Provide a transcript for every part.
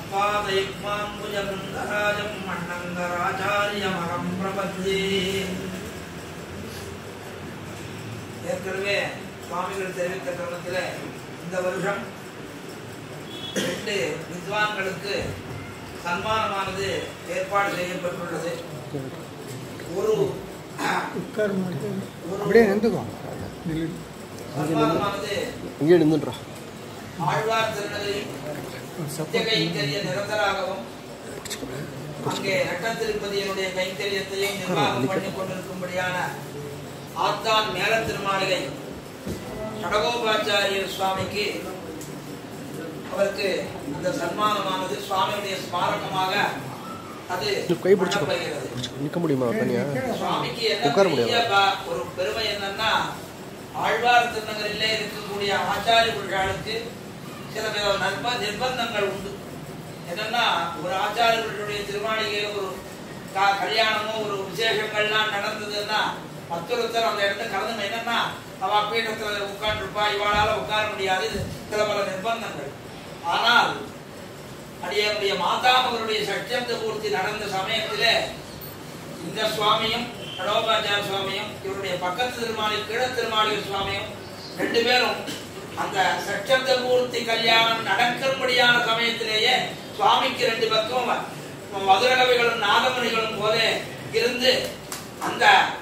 பாதயுக்மாம்புஜகிருந்தராஜம் மன்னங்கராச்சாரியமகம் பிரபத்தே ஏற்கனவே சுவாமிகள் தெரிவித்த கிரமத்தில் இந்த வருஷம் எட்டு வித்வான்களுக்கு சன்மானமானது ஏற்பாடு செய்யப்பட்டுள்ளது ஒரு உட்கார மாட்டேன் ஒரு அப்படியே நின்றுக்கோ நில்லு சன்மானமானது இங்கே நின்றுன்றா ஆழ்வார் திருநகரில் சத்திய கைங்கரிய நிரந்தராகவும் அங்கே நட்டத்திருப்பதியினுடைய கைங்கரியத்தையும் நிர்வாகம் பண்ணி கொண்டிருக்கும்படியான ஆத்தான் மேல திருமாளிகை கடகோபாச்சாரியர் சுவாமிக்கு அவருக்கு அந்த சன்மானமானது சுவாமியுடைய ஸ்மாரகமாக அது கை பிடிச்சுக்கோ. பண்ணப்படுகிறது நிற்க முடியுமா தனியா சுவாமிக்கு என்ன உட்கார பெரிய முடியாது. ப- ஒரு பெருமை என்னன்னா ஆழ்வார் திருநகரிலே இருக்கக்கூடிய ஆச்சாரிய புருஷாளுக்கு சில வித நற்ப நிர்பந்தங்கள் உண்டு என்னன்னா ஒரு ஆச்சாரிய புருஷனுடைய திருமாளிகையில ஒரு க- கல்யாணமோ ஒரு விசேஷங்கள்லாம் நடந்ததுன்னா மற்றொருத்தர் அந்த இடத்துல கலந்து என்னன்னா அவ பீடத்துல உட்கார்ந்துருப்பா இவாளால உட்கார முடியாது இது சில பல நிர்பந்தங்கள் ஆனால் அடியனுடைய மாதாமகருடைய சட்சந்த பூர்த்தி நடந்த சமயத்திலே இந்த சுவாமியும் கடோபாச்சார சுவாமியும் இவருடைய பக்கத்து திருமாளி கீழ திருமாளிகை சுவாமியும் ரெண்டு பேரும் அந்த சட்சந்த பூர்த்தி கல்யாணம் நடக்கும்படியான சமயத்திலேயே சுவாமிக்கு ரெண்டு பக்கம் மதுரகவிகளும் நாதமணிகளும் போல இருந்து அந்த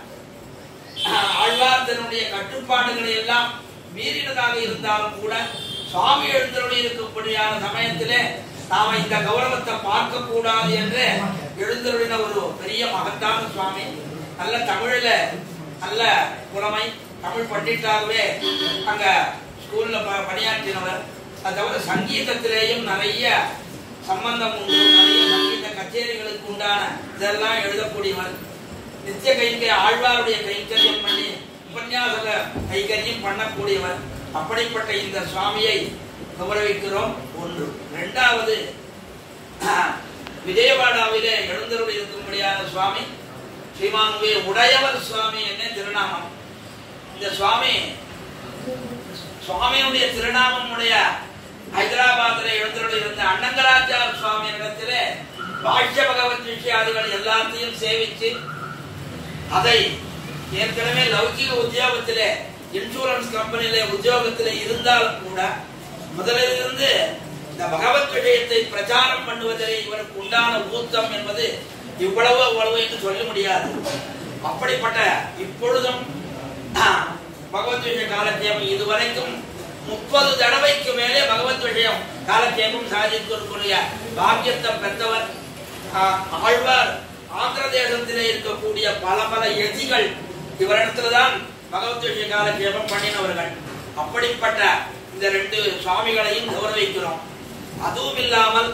ஆஹ், ஆழ்வார் தன்னுடைய கட்டுப்பாடுகளை எல்லாம் மீறினதாக இருந்தாலும் கூட சுவாமி எழுந்தருளி இருக்கும்படியான சமயத்திலே நாம இந்த கௌரவத்தை பார்க்க கூடாது என்று எழுந்தருளின ஒரு பெரிய மகத்தான சுவாமி நல்ல தமிழ்ல நல்ல புலமை தமிழ் பண்டிட்டாகவே அங்க ஸ்கூல்ல ப- பணியாற்றினவர் அது தவிர சங்கீதத்திலேயும் நிறைய சம்பந்தம் உண்டு நிறைய சங்கீத கச்சேரிகளுக்கு உண்டான இதெல்லாம் எழுதக்கூடியவர் நித்திய கைங்கரிய ஆழ்வாருடைய கைங்கரியம் பண்ணி உபன்யாசக கைங்கரியம் பண்ணக்கூடியவர் அப்படிப்பட்ட இந்த சுவாமியை கௌரவிக்கிறோம் ஒன்று இரண்டாவது விஜயவாடாவிலே எழுந்தருள் இருக்கும்படியான சுவாமி ஸ்ரீமானுவே உடையவர் சுவாமி என்ன திருநாமம் இந்த சுவாமி சுவாமியுடைய திருநாமம் உடைய ஹைதராபாத்தில் எழுந்தருள் இருந்த அண்ணங்கராச்சார சுவாமி இடத்திலே பாஷ்ய பகவத் விஷயாதிகள் எல்லாத்தையும் சேவிச்சு அதை ஏற்கனவே லௌகிக உத்தியோகத்திலே இன்சூரன்ஸ் கம்பெனியிலே உத்தியோகத்திலே இருந்தாலும் கூட முதலிலிருந்து இந்த பகவத் விஷயத்தை பிரச்சாரம் பண்ணுவதிலே இவருக்கு உண்டான ஊத்தம் என்பது இவ்வளவு அவ்வளவு என்று சொல்ல முடியாது அப்படிப்பட்ட இப்பொழுதும் ஆஹ், பகவத் விஷய காலத்தியம் இதுவரைக்கும் முப்பது தடவைக்கு மேலே பகவத் விஷயம் காலத்தியமும் சாதித்திருக்கூடிய பாக்கியத்தை பெற்றவர் ஆஹ், ஆழ்வார் ஆந்திர தேசத்திலே இருக்கக்கூடிய பல பல எதிகள் இவரிடத்துலதான் பகவத் விஷய காலத்தியமும் பண்ணினவர்கள் அப்படிப்பட்ட இந்த ரெண்டு சுவாமிகளையும் கௌரவிக்கிறோம் அதுவும் இல்லாமல்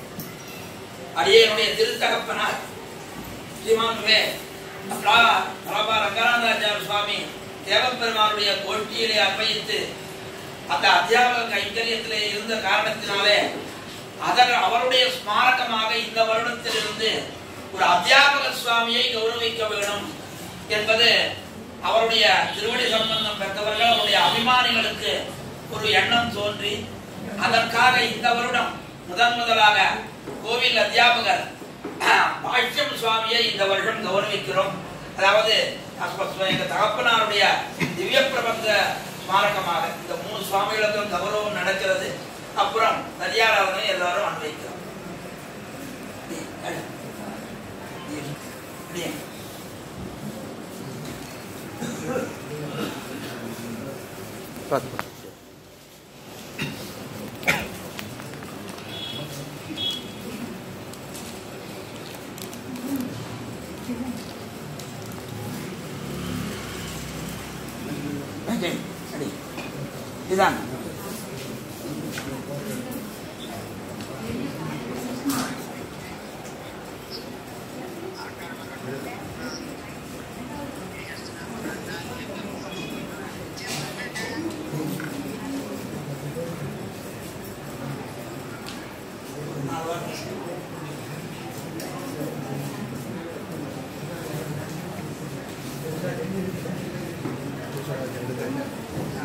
அடியனுடைய திருத்தகப்பனார் ஸ்ரீமான் வே பிரா- பிரபா ரங்கநாதாச்சார சுவாமி தேவப்பெருமானுடைய கோஷ்டியிலே அர்ப்பணித்து அந்த அத்தியாபக கைங்கரியத்திலே இருந்த காரணத்தினாலே அதன் அவருடைய ஸ்மாரகமாக இந்த வருடத்திலிருந்து ஒரு அத்தியாபக சுவாமியை கௌரவிக்க வேண்டும் என்பது அவருடைய திருவடி சம்பந்தம் பெற்றவர்கள் அவருடைய அபிமானிகளுக்கு ஒரு எண்ணம் தோன்றி அதற்காக இந்த வருடம் முதன் முதலாக கோவில் அத்தியாபகர் பாஷ்யம் சுவாமியை இந்த வருடம் கௌரவிக்கிறோம் அதாவது அப்ப எங்க தகப்பனாருடைய திவ்ய பிரபந்த ஸ்மாரகமாக இந்த மூணு சுவாமிகளுக்கும் கௌரவம் நடக்கிறது அப்புறம் நதியாராதனை எல்லாரும் அன்வைக்கிறோம் அப்படியே. பார்த்து ஓகே, அடி. இதான்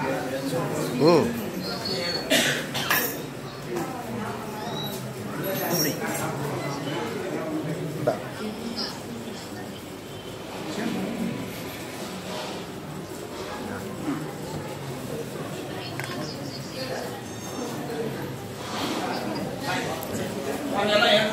ம் அப்படி இந்தா. அவங்க எல்லாம்